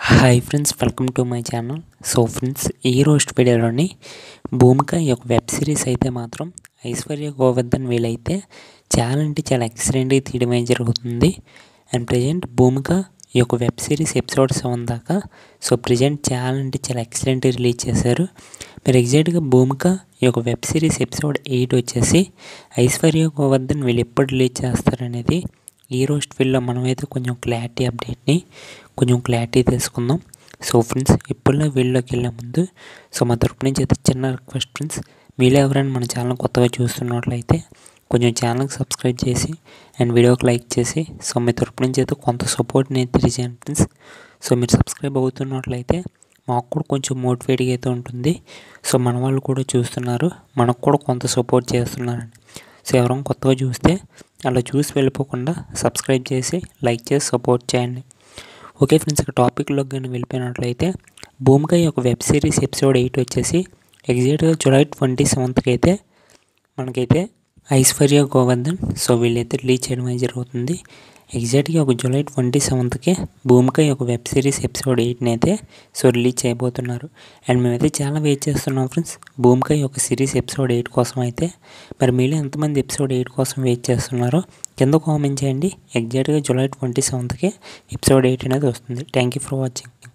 hi friends welcome to my channel so friends ఈ రోజు వీడియోలోని భూమిక ఈ యొక్క వెబ్ సిరీస్ అయితే మాత్రం ఐశ్వర్య గోవర్ధన్ వీలైతే చాలా అంటే చాలా ఎక్సలెంట్గా తీయడమే జరుగుతుంది అండ్ ప్రజెంట్ భూమిక ఈ యొక్క వెబ్ సిరీస్ ఎపిసోడ్ సెవెన్ దాకా సో ప్రజెంట్ చాలా అంటే చాలా ఎక్సలెంట్గా రిలీజ్ చేశారు మీరు ఎగ్జాక్ట్గా భూమిక ఈ యొక్క వెబ్ సిరీస్ ఎపిసోడ్ ఎయిట్ వచ్చేసి ఐశ్వర్య గోవర్ధన్ వీళ్ళు ఎప్పుడు రిలీజ్ చేస్తారనేది ఈ రోజు వీళ్ళలో మనమైతే కొంచెం క్లారిటీ అప్డేట్ని కొంచెం క్లారిటీ తెలుసుకుందాం సో ఫ్రెండ్స్ ఇప్పుడులో వీళ్ళలోకి వెళ్ళే ముందు సో మా తరపు నుంచి అయితే చిన్న రిక్వెస్ట్ ఫ్రెండ్స్ మీలో ఎవరైనా మన ఛానల్ కొత్తగా చూస్తున్నట్లయితే కొంచెం ఛానల్కి సబ్స్క్రైబ్ చేసి అండ్ వీడియోకి లైక్ చేసి సో మీ తరపు నుంచి అయితే కొంత సపోర్ట్ని అయితే తెలియజేయండి ఫ్రెండ్స్ సో మీరు సబ్స్క్రైబ్ అవుతున్నట్లయితే మాకు కూడా కొంచెం మోటివేట్గా అయితే ఉంటుంది సో మన వాళ్ళు కూడా చూస్తున్నారు మనకు కూడా కొంత సపోర్ట్ చేస్తున్నారండి సో ఎవరైనా కొత్తగా చూస్తే అలా చూసి వెళ్ళిపోకుండా సబ్స్క్రైబ్ చేసి లైక్ చేసి సపోర్ట్ చేయండి ఓకే ఫ్రెండ్స్ ఇక టాపిక్లోకి కానీ వెళ్ళిపోయినట్లయితే భూమిక యొక్క వెబ్ సిరీస్ ఎపిసోడ్ ఎయిట్ వచ్చేసి ఎగ్జాక్ట్గా జూలై ట్వంటీ సెవెంత్కి అయితే మనకైతే ఐశ్వర్య గోవర్ధన్ సో వీళ్ళైతే రిలీజ్ చేయడం అయితే జరుగుతుంది ఎగ్జాక్ట్గా ఒక జూలై ట్వంటీ సెవెంత్కి భూమిక యొక్క వెబ్ సిరీస్ ఎపిసోడ్ ఎయిట్ని అయితే సో రిలీజ్ చేయబోతున్నారు అండ్ మేమైతే చాలా వెయిట్ చేస్తున్నాం ఫ్రెండ్స్ భూమిక యొక్క సిరీస్ ఎపిసోడ్ ఎయిట్ కోసం అయితే మరి మీరు ఎంతమంది ఎపిసోడ్ ఎయిట్ కోసం వెయిట్ చేస్తున్నారో కింద కామెంట్ చేయండి ఎగ్జాక్ట్గా జూలై ట్వంటీ సెవెంత్కి ఎపిసోడ్ ఎయిట్ అనేది వస్తుంది థ్యాంక్ యూ ఫర్ వాచింగ్